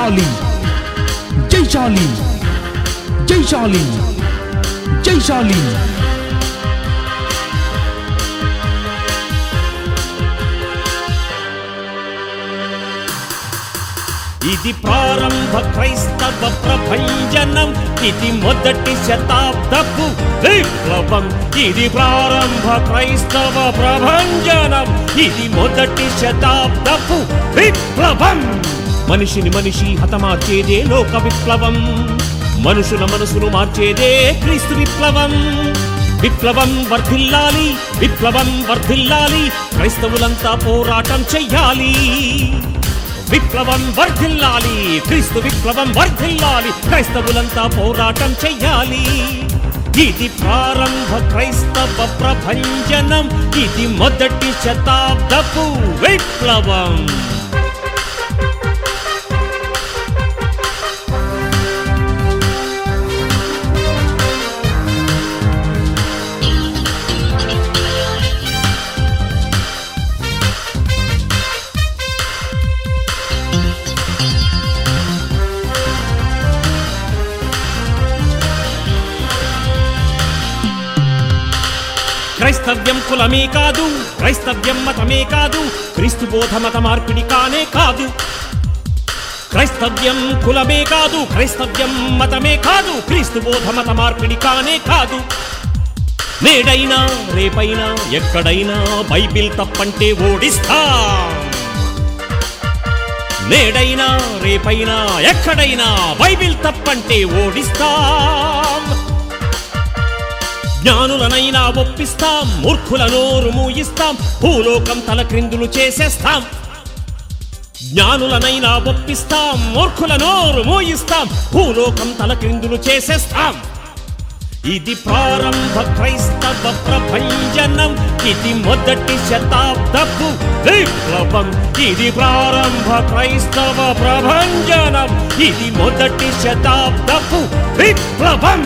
జైశాలి జైశాలి జైశాలి జైశాలి ఇది ప్రారంభ క్రైస్తవ ప్రభంజనం ఇది మొదటి శతాబ్దపు విప్లవం ఇది ప్రారంభ క్రైస్తవ ప్రభంజనం ఇది మొదటి శతాబ్దపు విప్లవం మనిషిని మనిషి హతమార్చేదే లోక విప్లవం మనుషుల మనసును మార్చేదే క్రీస్తు విప్లవం విప్లవం వర్ధిల్లాలి విప్లవం వర్ధిల్లాలి క్రైస్తవులంతా పోరాటం చెయ్యాలి విప్లవం వర్ధిల్లాలి క్రీస్తు విప్లవం వర్ధిల్లాలి క్రైస్తవులంతా పోరాటం చెయ్యాలి ఇది ప్రారంభ క్రైస్తవ ప్రభంజనం ఇది మొదటి శతాబ్దపు విప్లవం క్రైస్తవ్యం కులమే కాదు క్రైస్తవ్యం మతమే కాదు క్రీస్తు బోధ మత మార్పిడి కానే కాదు క్రైస్తవ్యం కులమే కాదు క్రైస్తవ్యం మతమే కాదు క్రీస్తు బోధ మత మార్పిడి కానే కాదు నేడైనా రేపైనా ఎక్కడైనా బైబిల్ తప్పంటే ఓడిస్తా నేడైనా రేపైనా ఎక్కడైనా బైబిల్ తప్పంటే ఓడిస్తాం జ్ఞానులనైనా ఒప్పిస్తాం మూర్ఖుల నోరు మూయిస్తాం భూలోకం తల క్రిందులు చేసేస్తాం జ్ఞానులనైనా ఒప్పిస్తాం మూర్ఖుల నోరు మూయిస్తాం భూలోకం తల క్రిందులు చేసేస్తాం ఇది ప్రారంభ క్రైస్తవ ప్రభంజనం ఇది మొదటి శతాబ్దపు విప్లవం ఇది ప్రారంభ క్రైస్తవ ప్రభంజనం ఇది మొదటి శతాబ్దపు విప్లవం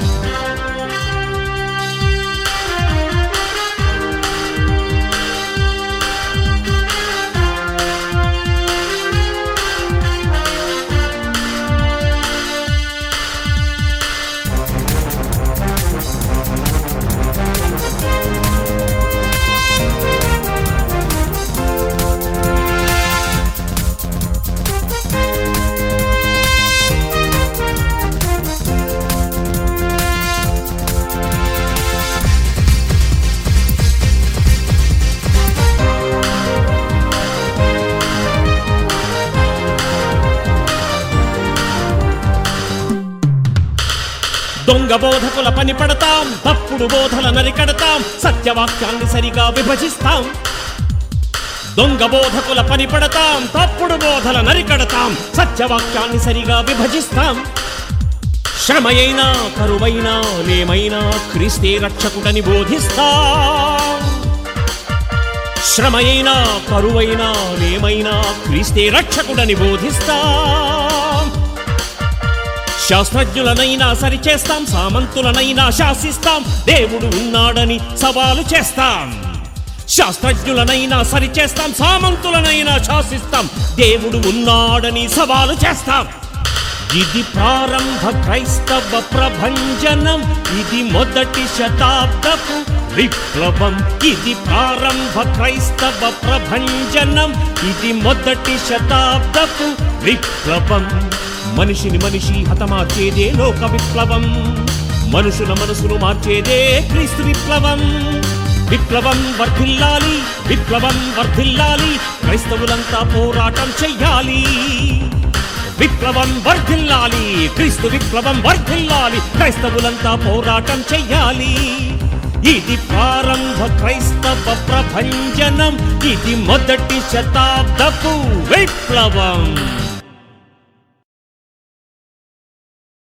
దొంగ బోధకుల పని పడతాం తప్పుడు బోధల నరికడతాం సత్యవాక్యాన్ని సరిగా విభజిస్తాం దొంగ బోధకుల పని పడతాం తప్పుడు బోధల నరికడతాం సత్యవాక్యాన్ని సరిగా విభజిస్తాం శ్రమయైనా కరువైనా లేమైనా క్రీస్తే రక్షకుడని బోధిస్తాం శ్రమయైనా కరువైనా లేమైనా క్రీస్తే రక్షకుడని బోధిస్తాం శాస్త్రజ్ఞులనైనా సరిచేస్తాం సామంతులనైనా శాసిస్తాం దేవుడు ఉన్నాడని సవాలు చేస్తాం శాస్త్రజ్ఞులనైనా సరిచేస్తాం సామంతులనైనా శాసిస్తాం దేవుడు ఉన్నాడని సవాలు చేస్తాం ఇది ప్రారంభ క్రైస్తవ ప్రభంజనం ఇది మొదటి శతాబ్దపు విప్లవం ఇది ప్రారంభ క్రైస్తవ ప్రభంజనం ఇది మొదటి శతాబ్దపు విప్లవం మనిషిని మనిషి హతమార్చేదే లోక విప్లవం మనుషుల మనసును మార్చేదే క్రీస్తు విప్లవం విప్లవం వర్ధిల్లాలి విప్లవం వర్ధిల్లాలి క్రైస్తవులంతా పోరాటం చెయ్యాలి విప్లవం వర్ధిల్లాలి క్రీస్తు విప్లవం వర్ధిల్లాలి క్రైస్తవులంతా పోరాటం చెయ్యాలి ఇది ప్రారంభ క్రైస్తవ ప్రభంజనం ఇది మొదటి శతాబ్దపు విప్లవం